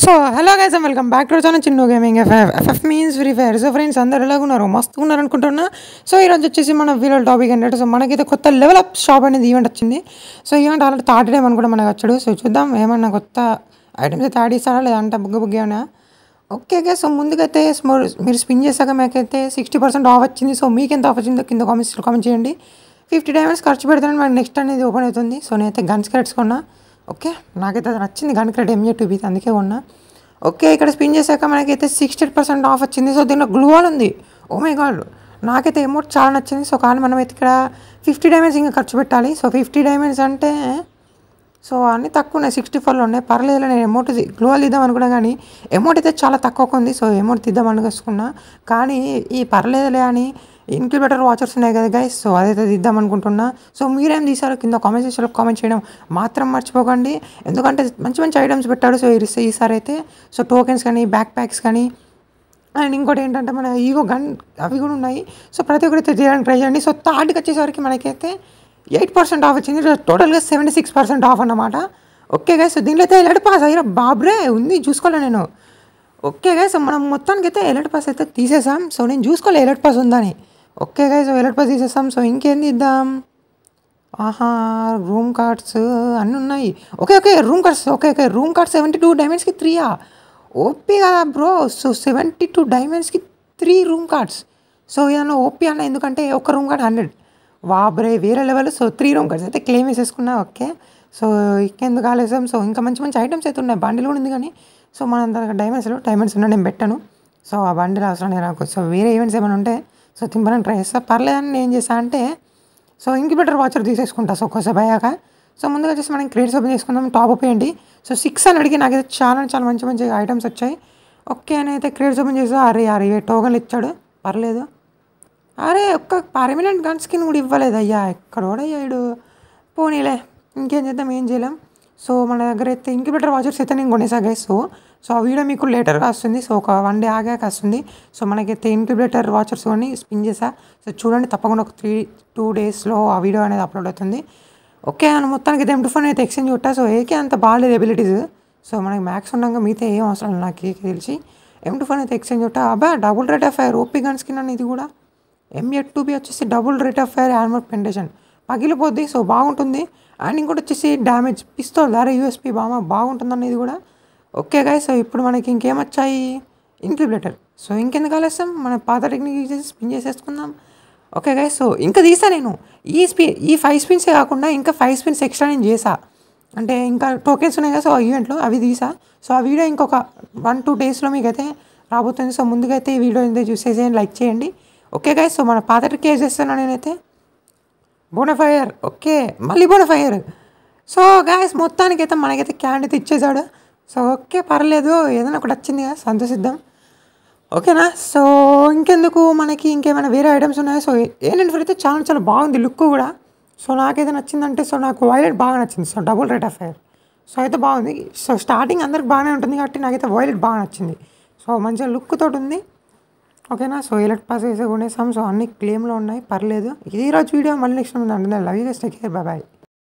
so hello guys welcome back to channel చిన్న gaming FF FF means Free Fire so friends అందరు ఎలాగ ఉన్నారు మస్తు ఉన్నారు అనుకుంటున్నా సో ఈరోజు వచ్చేసి మన వీడియో టాపిక్ ఏంటంటే సో మనకైతే కొత్త లెవెల్ అప్ షాప్ అనేది ఈవెంట్ వచ్చింది so event already third day అని కూడా మనకు వచ్చాడు సో చూద్దాం ఏమన్నా కొత్త ఐటమ్స్ అయితే యాడ్ ఇస్తారా లేదంటే బుగ్గ బుగ్గ ఏమన్నా ఓకే ఓకే సో ముందుకైతే స్మో- మీరు స్పిన్ చేశాక మాకైతే సిక్స్టీ పర్సెంట్ ఆఫ్ వచ్చింది సో మీకు ఎంత ఆఫ్ వచ్చిందో కింద కామెంట్స్ కామెంట్ చేయండి ఫిఫ్టీ డైమండ్స్ ఖర్చు పెడతాను మనకి నెక్స్ట్ అనేది ఓపెన్ అవుతుంది సో నేనైతే గన్స్ క్రెడిట్స్ కొన్నా ఓకే నాకైతే అది నచ్చింది గన్ క్రెడిట్ ఎంజే టూ బీత్ అందుకే కొన్నా ఓకే ఇక్కడ స్పిన్ చేశాక మనకైతే సిక్స్టీ పర్సెంట్ ఆఫ్ వచ్చింది సో దీంట్లో గ్లూ వాల్ ఉంది ఓ మై గాడ్ నాకైతే అమౌంట్ చాలా నచ్చింది సో కానీ మనం అయితే ఇక్కడ ఫిఫ్టీ డైమండ్స్ ఇంకా ఖర్చు పెట్టాలి సో ఫిఫ్టీ డైమండ్స్ అంటే సో అన్నీ తక్కువ ఉన్నాయి సిక్స్టీ ఫోర్లో ఉన్నాయి పర్లేదు నేను అమౌంట్ గ్లోవల్ ఇద్దాం అనుకున్నా కానీ అమౌంట్ అయితే చాలా తక్కువగా ఉంది సో అమౌంట్ తీద్దాం అనుకున్నా కానీ ఈ పర్లేదులే అని ఇన్క్యుబేటర్ వాచర్స్ ఉన్నాయి కదా గైస్ సో అదైతే తీద్దాం అనుకుంటున్నా సో మీరేం తీసారో కింద కామెంట్ సెక్షన్లో కామెంట్ చేయడం మాత్రం మర్చిపోకండి ఎందుకంటే మంచి మంచి ఐటమ్స్ పెట్టాడు సో ఈ- ఈసారి అయితే సో టోకెన్స్ కానీ బ్యాక్ ప్యాక్స్ కానీ అండ్ ఇంకోటి ఏంటంటే మన ఈగో గన్ అవి కూడా ఉన్నాయి సో ప్రతి ఒక్కరైతే చేయడానికి ట్రై చేయండి సో థర్డ్కి వచ్చేసరికి మనకైతే ఎయిట్ పర్సెంట్ ఆఫ్ వచ్చింది టోటల్గా సెవెంటీ సిక్స్ పర్సెంట్ ఆఫ్ అన్నమాట ఓకే గా సో దీంట్లో అయితే ఎలర్ట్ పాస్ అయ్యారు బాబ్రే ఉంది చూసుకోలే నేను ఓకే గా సో మనం మొత్తానికి అయితే ఎలర్ట్ పాస్ అయితే తీసేసాం సో నేను చూసుకోలే ఎలర్ట్ పాస్ ఉందని ఓకే గా సో ఎలర్ట్ పాస్ తీసేసాం సో ఇంకేం ఇద్దాం ఆహా రూమ్ కార్డ్స్ అన్నీ ఉన్నాయి okay okay room cards okay okay room card seventy two డైమండ్స్కి త్రీయా ఓపీ కదా బ్రో సో సెవెంటీ టూ డైమండ్స్కి త్రీ రూమ్ కార్డ్స్ సో ఏదన్నా ఓపీ అన్న ఎందుకంటే ఒక రూమ్ కార్డ్ హండ్రెడ్ వాబ్రే వేరే level so three room cards అయితే క్లెయిమ్ వేసేసుకున్నా ఓకే సో ఇంకెందుకు ఆలస్యం సో ఇంకా మంచి మంచి ఐటమ్స్ అయితే ఉన్నాయి బండిల్ కూడా ఉంది కానీ సో మన దగ్గర డైమండ్స్లో డైమండ్స్ ఉన్నా నేను పెట్టాను సో ఆ బండిల్ అవసరం లేదు నాకు సో వేరే ఈవెంట్స్ ఏమైనా ఉంటే సో తింపడానికి ట్రై చేస్తా పర్లేదని నేను ఏం చేస్తా అంటే సో ఇంక్యుబేటర్ వాచర్ తీసేసుకుంటా సో కొంచెం అయ్యాక సో ముందుగా వచ్చేసి మనం క్రెడిట్స్ ఓపెన్ చేసుకుందాం టాప్ అప్ చేయండి సో సిక్స్ అని అడిగి నాకైతే చాలా చాలా మంచి మంచి ఐటమ్స్ వచ్చాయి ఓకే అని అయితే క్రెడిట్స్ ఓపెన్ చేసా అరే అరే టోకన్లు ఇచ్చాడు పర్లేదు అరే ఒక్క పర్మనెంట్ గన్ స్కిన్ కూడా ఇవ్వలేదు అయ్యా ఎక్కడ కూడా అయ్యాడు పోనీలే ఇంకేం చేద్దాం ఏం చేయలేం సో మన దగ్గర అయితే ఇంక్యుబేటర్ వాచర్స్ అయితే నేను కొనేసా గైస్ సో సో ఆ వీడియో మీకు లేటర్గా వస్తుంది సో ఒక వన్ డే ఆగాక వస్తుంది సో మనకైతే ఇంక్యుబేటర్ వాచర్స్ కొని స్పిన్ చేసా సో చూడండి తప్పకుండా ఒక త్రీ టూ డేస్లో ఆ వీడియో అనేది అప్లోడ్ అవుతుంది ఓకే అని మొత్తానికి అయితే ఎం ఫోన్ అయితే ఎక్స్చేంజ్ కొట్టా సో ఏకే అంత బాగాలేదు ఎబిలిటీస్ సో మనకి మ్యాక్స్ ఉండగా మిగతా ఏం అవసరం లేదు నాకు ఏకే తెలిసి ఎం టూ ఫోన్ అయితే ఎక్స్చేంజ్ కొట్టా అబ్బా double rate of fire OP gun skin అని ఇది కూడా ఎంఎట్ టూ బి వచ్చేసి double rate of fire armour penetration పగిలిపోద్ది సో బాగుంటుంది అండ్ ఇంకోటి వచ్చేసి డ్యామేజ్ పిస్తోల్ అరే యూఎస్పి బాగా బాగుంటుంది అనేది కూడా ఓకే గాయ సో ఇప్పుడు మనకి ఇంకేం వచ్చాయి ఇంక్యుబేటర్ సో ఇంకెందుకు ఆలస్యం మన పాత టెక్నిక్ యూజ్ చేసి స్పిన్ చేసేసుకుందాం ఓకే గాయ సో ఇంకా తీసా నేను ఈ స్పి ఈ ఫైవ్ స్పిన్సే కాకుండా ఇంకా ఫైవ్ స్పిన్స్ ఎక్స్ట్రా నేను చేసా అంటే ఇంకా టోకెన్స్ ఉన్నాయి కదా సో ఆ ఈవెంట్లో అవి తీసా సో ఆ వీడియో ఇంకొక వన్ టూ డేస్లో మీకు అయితే రాబోతుంది సో ముందుగా అయితే ఈ వీడియో అయితే చూసేసి లైక్ చేయండి ఓకే గాయ సో మన పాత ట్రిక్ ఏం చేస్తున్నాను నేనైతే బోనఫైర్ ఓకే మళ్ళీ బోనఫైర్ సో గాయస్ మొత్తానికి అయితే మనకైతే క్యాండ్ అయితే ఇచ్చేసాడు సో ఓకే పర్లేదు ఏదైనా ఒకటి వచ్చింది కదా సంతోషిద్దాం ఓకేనా సో ఇంకెందుకు మనకి ఇంకేమైనా వేరే ఐటమ్స్ ఉన్నాయా సో ఏంటంటే అయితే చాలా చాలా బాగుంది లుక్ కూడా సో నాకైతే నచ్చిందంటే సో నాకు వైలెట్ బాగా నచ్చింది so double rate of fire so అయితే బాగుంది సో స్టార్టింగ్ అందరికి బాగానే ఉంటుంది కాబట్టి నాకైతే వైలెట్ బాగా నచ్చింది సో మంచిగా లుక్ తోటి ఉంది ఓకేనా సో ఎలక్ట్ పాస్ వేసి కొనేసాం సో అన్ని క్లెయిమ్లో ఉన్నాయి పర్లేదు ఇది ఈరోజు వీడియో మళ్ళీ నెక్స్ట్ ఉంటుంది లవ్ యూ గెస్ట్ టేక్ కేర్ బాయ్